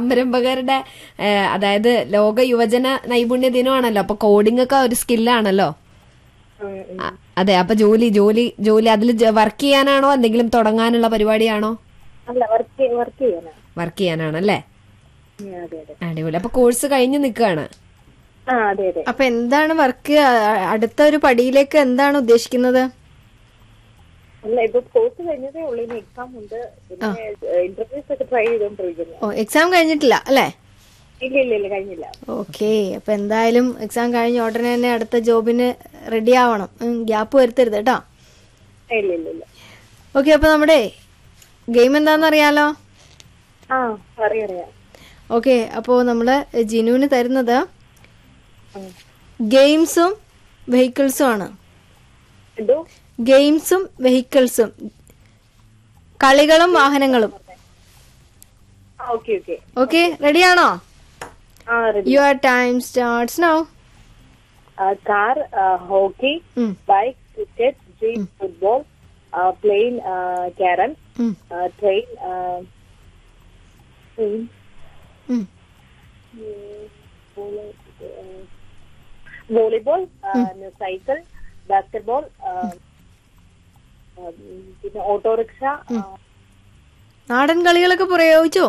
സംരംഭകരുടെ ഏ, അതായത് ലോക യുവജന നൈപുണ്യ ദിനമാണല്ലോ അപ്പൊ കോഡിംഗ് ഒക്കെ ഒരു സ്കില്ലാണല്ലോ ഉം, ഉം. അ- അതെ അപ്പൊ ജോലി ജോലി ജോലി അതിൽ വർക്ക് ചെയ്യാനാണോ എന്തെങ്കിലും തുടങ്ങാനുള്ള പരിപാടിയാണോ അല്ല വർക്ക് വർക്ക് ചെയ്യാനാ വർക്ക് ചെയ്യാനാണല്ലേ ഉം, അതെ അതെ അടിപൊളി അപ്പൊ കോഴ്സ് കഴിഞ്ഞു നിൽക്കുകയാണ് ആ അതെ അതെ അപ്പൊ എന്താണ് വർക്ക് അടുത്ത ഒരു പടിയിലേക്ക് എന്താണ് ഉദ്ദേശിക്കുന്നത് അല്ല ഇപ്പൊ കോഴ്സ് കഴിഞ്ഞതേ ഉള്ളൂ ഇനി എക്സാം ഉണ്ട് പിന്നെ ഇന്റർവ്യൂസ് ഒക്കെ ട്രൈ ചെയ്തോണ്ടിരിക്കുന്നു ഓ എക്സാം കഴിഞ്ഞിട്ടില്ല അല്ലേ ഇല്ല ഇല്ല ഇല്ല കഴിഞ്ഞില്ല ഓക്കെ അപ്പൊ എന്തായാലും എക്സാം കഴിഞ്ഞ ഉടനെ തന്നെ അടുത്ത ജോബിന് റെഡി ആവണം ഗ്യാപ്പ് വരുത്തരുത് കേട്ടോ ഇല്ല ഇല്ല ഇല്ല ഓക്കെ അപ്പൊ നമ്മുടെ ഗെയിം എന്താണെന്ന് അറിയാലോ ആ അറിയാം അറിയാം ഓക്കെ അപ്പോൾ നമ്മൾ ജിനുവിന് തരുന്നത് ഉം. ഗെയിംസും വെഹിക്കിൾസും ആണ് എന്തോ ഗെയിംസും വെഹിക്കിൾസും കളികളും വാഹനങ്ങളും ആ ഓക്കെ ഓക്കെ ഓക്കെ റെഡിയാണോ ആ ready your time starts now car hockey bike cricket jeep football plane carrom train volleyball cycle basketball പിന്നെ ഓട്ടോറിക്ഷ നാടൻ കളികളൊക്കെ പ്രയോഗിച്ചോ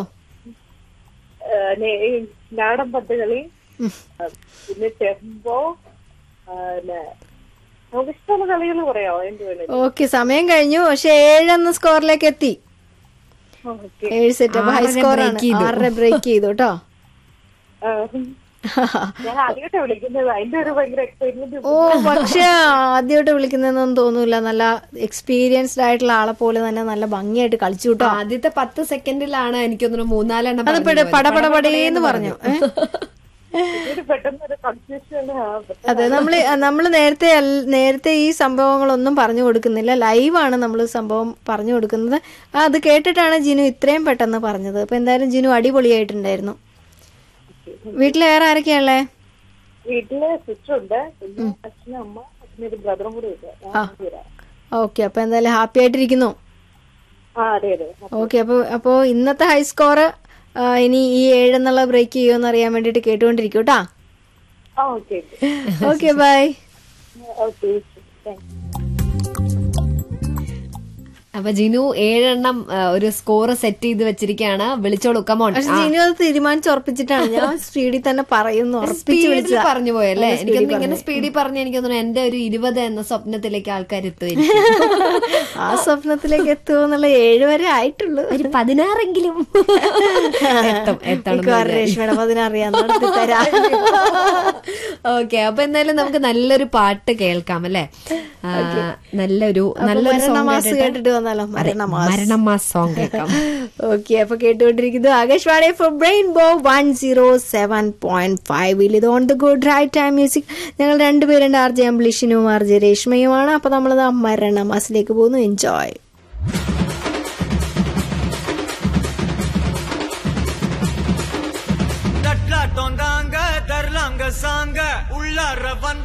നാടൻ പന്തുകളി ആ, പിന്നെ ചെമ്പോ ആ, പിന്നെ നമുക്ക് ഇഷ്ടമുള്ള കളികൾ പറയാമോ എന്ത് വേണേലും ഓക്കെ സമയം കഴിഞ്ഞു പക്ഷെ ഏഴെന്ന സ്കോറിലേക്ക് എത്തി ഓക്കെ ഏഴ് സെറ്റ് അപ്പൊ ഹൈ ആറര സ്കോർ break ആണ് ചെയ്തു. ആറര ബ്രേക്ക് ചെയ്തു കേട്ടോ ഞാൻ ആദ്യമായിട്ടാണ് വിളിക്കുന്നത് അതിന്റെ ഒരു ഭയങ്കര എക്സൈറ്റ്മെന്റ് ഓ പക്ഷെ ആദ്യമായിട്ട് വിളിക്കുന്നതെന്നൊന്നും തോന്നൂല നല്ല എക്സ്പീരിയൻസ്ഡ് ആയിട്ടുള്ള ആളെ പോലെ തന്നെ നല്ല ഭംഗിയായിട്ട് കളിച്ചു കേട്ടോ ആദ്യത്തെ പത്ത് സെക്കൻഡിലാണ് എനിക്ക് തോന്നുന്നു മൂന്നാലെണ്ണം അത് പറഞ്ഞു പോയത്. പടപടപടേന്ന് പറഞ്ഞു ഏ? ഒരു പെട്ടെന്ന് ഒരു കൺഫ്യൂഷൻ അതെ നമ്മള് നമ്മള് നേരത്തെ അൽ- നേരത്തെ ഈ സംഭവങ്ങളൊന്നും പറഞ്ഞു കൊടുക്കുന്നില്ല ലൈവാണ് നമ്മൾ സംഭവം പറഞ്ഞു കൊടുക്കുന്നത് ആ, അത് കേട്ടിട്ടാണ് ജിനു ഇത്രയും പെട്ടെന്ന് പറഞ്ഞത് അപ്പൊ എന്തായാലും ജിനു അടിപൊളിയായിട്ടുണ്ടായിരുന്നു വീട്ടിൽ വേറെ ആരൊക്കെയാള്ളേ വീട്ടില് സിസ്റ്റർ ഉണ്ട് പിന്നെ അച്ഛനും അമ്മ അച്ഛനും ഒരു ബ്രദറും കൂടെ ഉണ്ട് ഞാൻ രണ്ടുപേരാ. ഓക്കെ അപ്പൊ എന്തായാലും ഹാപ്പി ആയിട്ടിരിക്കുന്നു ആ അതെ അതെ ഓക്കെ അപ്പൊ അപ്പോ ഇന്നത്തെ ഹൈ സ്കോർ ഇനി ഈ ഏഴെന്നുള്ള ബ്രേക്ക് ചെയ്യുമെന്ന് അറിയാൻ വേണ്ടിട്ട് കേട്ടുകൊണ്ടിരിക്കും കേട്ടാ ആ okay okay bye okay thank അപ്പൊ ജിനു ഏഴെണ്ണം ആ, ഒരു സ്കോർ സെറ്റ് ചെയ്ത് വെച്ചിരിക്കുകയാണ് വിളിച്ചോളൂ കമോൺ പക്ഷെ ജിനു അത് തീരുമാനിച്ച് ഉറപ്പിച്ചിട്ടാണ് ഞാൻ സ്പീഡിൽ തന്നെ പറയുന്നു ഉറപ്പിച്ച് സ്പീഡിൽ വിളിച്ചതാ പറഞ്ഞു പോയല്ലേ ആ, speed എനിക്കൊന്ന് ഇങ്ങനെ പറഞ്ഞു. സ്പീഡിൽ പറഞ്ഞ എനിക്ക് തോന്നുന്നു എന്റെ ഒരു ഇരുപത് എന്ന സ്വപ്നത്തിലേക്ക് ആൾക്കാർ എത്തുമായിരിക്കും ആ സ്വപ്നത്തിലേക്ക് എത്തുമോ എന്നുള്ള ഏഴ് വരെ ആയിട്ടുള്ളൂ ഒരു പതിനാറെങ്കിലും എത്തും എത്തണം മിക്കവാറും രേഷ്മയുടെ പതിനറിയാം നടത്തി തരാം ഓക്കെ അപ്പൊ എന്തായാലും നമുക്ക് നല്ലൊരു പാട്ട് കേൾക്കാം അല്ലേ ആ, നല്ലൊരു നല്ലൊരു song മരണമാസ് കേട്ടിട്ട് കേട്ടിട്ട് വന്നാലോ മരണമാസ് മരണമാസ് സോങ് കേൾക്കാം ഓക്കെ അപ്പൊ കേട്ടുകൊണ്ടിരിക്കുന്നു Akashvani for rainbow one zero seven point ഫൈവിൽ ഇത് on the good right time music ഞങ്ങൾ രണ്ടുപേരുണ്ട് ആർ ജെ അംബ്ലിഷിനും ആർ ജെ രേഷ്മയുമാണ് അപ്പൊ നമ്മളത് ആ മരണമാസിലേക്ക് പോകുന്നു എൻജോയ് தட்லாட்டம் தாங்க தரலாங்க சாங்க உள்ளார வந்து